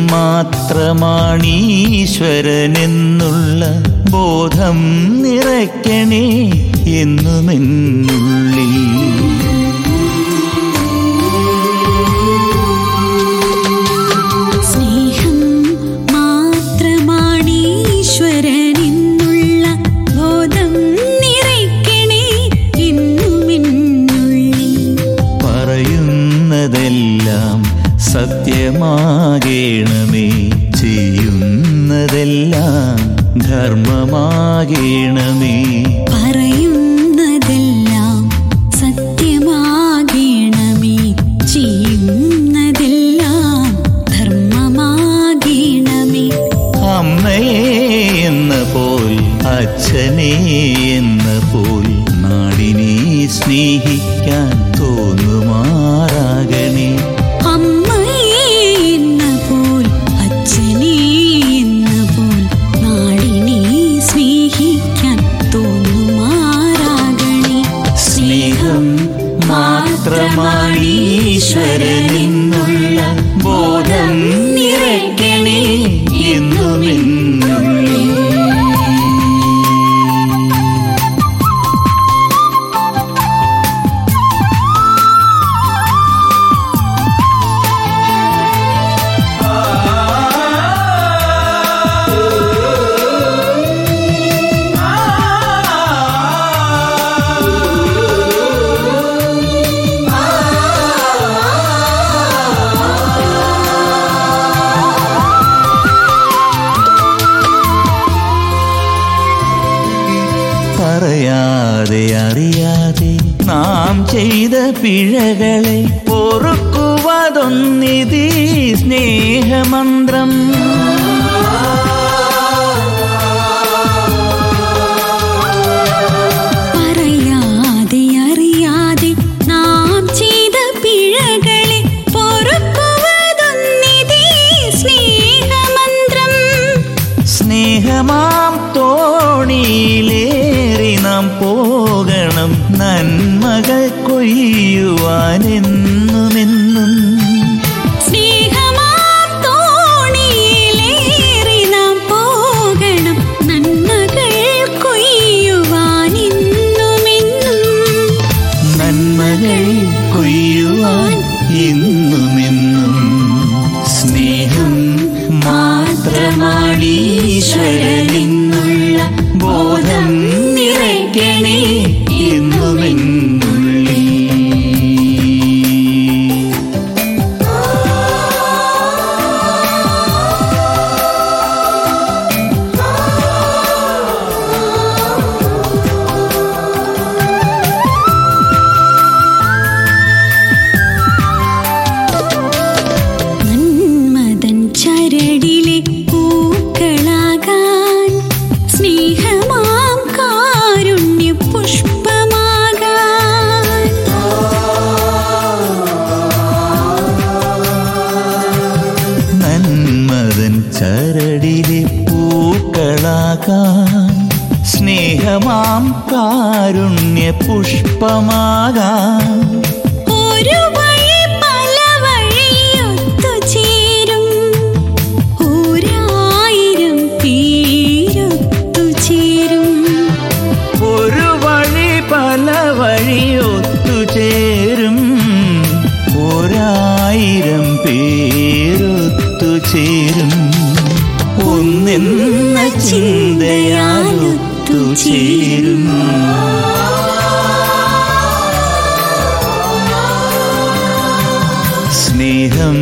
മാത്രമാണീശ്വരനെന്നുള്ള ബോധം നിറയ്ക്കണേ എന്നുമെന്നുള്ളിൽ സ്നേഹം മാത്രമാണീശ്വരനെന്നുള്ള ബോധം നിറയ്ക്കണേ എന്നുമെന്നുള്ളിൽ പറയുന്നതെല്ലാം സത്യമാകേണമേ ചെയ്യുന്നതെല്ലാം ധർമ്മമാകേണമേ പറയുന്നതെല്ലാം സത്യമാകണമേ ചെയ്യുന്നതെല്ലാം ധർമ്മമാകണമേ അമ്മയെ എന്ന പോൽ അച്ഛനെ എന്ന പോൽ നാടിനെ സ്നേഹിക്കാൻ തോന്നുമാറാകണേ അമ്മയെ എന്ന പോൽ അച്ഛനെ എന്ന പോൽ നാടിനെ സ്നേഹിക്കാൻ തോന്നുമാറാകണേ സ്നേഹം മാത്രമാണീശ്വരനെന്നുള്ള ബോധം നിറയ്ക്കണേ എന്നുമെന്നുള്ളിൽ പറയാതെ അറിയാതെ നാം ചെയ്ത പിഴകളെ പൊറുക്കുവതൊന്നിതീ സ്നേഹമന്ത്രം പറയാതെ അറിയാതെ നാം ചെയ്ത പിഴകളെ പൊറുക്കുവതൊന്നിതേ സ്നേഹമന്ത്രം സ്നേഹമാം തോണിയിലേറി നാം പോകണം നന്മകൾ കൊയ്യുവാനെന്നുമെന്നും സ്നേഹമാം തോണിയിലേറി നാം പോകണം നന്മകൾ കൊയ്യുവാനിന്നുമെന്നും നന്മകൾ കൊയ്യുവാൻ എന്നുമെന്നും സ്നേഹം മാത്രമാണീശ്വരനെന്നുള്ള ബോധം നിറയ്ക്കണേ എന്നുമെന്നുള്ളിൽ മന്മഥൻ ചരടിലെ പൂക്കളാകാൻ സ്നേഹമാം കാരുണ്യ പുഷ്പമാകാൻ നന്മതൻ ചരടിലെ പൂക്കളാകാൻ സ്നേഹമാം കാരുണ്യ പുഷ്പമാകാൻ ഒരു വഴി പല വഴിയൊത്തുചേരും ഒരായിരം പേരൊത്തുചേരും ഒരു വഴി പല വഴി ഒത്തുചേരും ഒരായിരം പേരൊത്തുചേരും ഒന്നെന്ന ചിന്തയാൽ ഒത്തുചേരും സ്നേഹം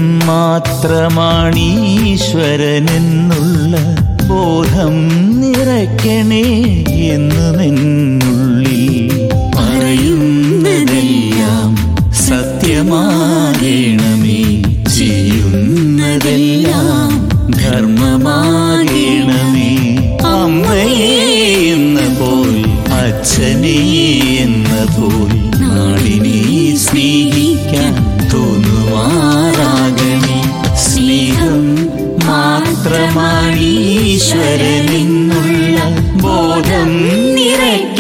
മാത്രമാണീശ്വരനെന്നുള്ള ബോധം നിറയ്ക്കണേ എന്നുമെന്നുള്ളിൽ പറയുന്നതെല്ലാം സത്യമാകണമേ ചെയ്യുന്നതെല്ലാം ധർമ്മമാകണമേ അമ്മയെ എന്ന പോൽ അച്ഛനെ എന്ന പോൽ നാടിനെ സ്നേഹിക്കാൻ തോന്നുമാറാകണേ സ്നേഹം മാത്രമാണീശ്വരനെന്നുള്ള ബോധം നിറയ്ക്ക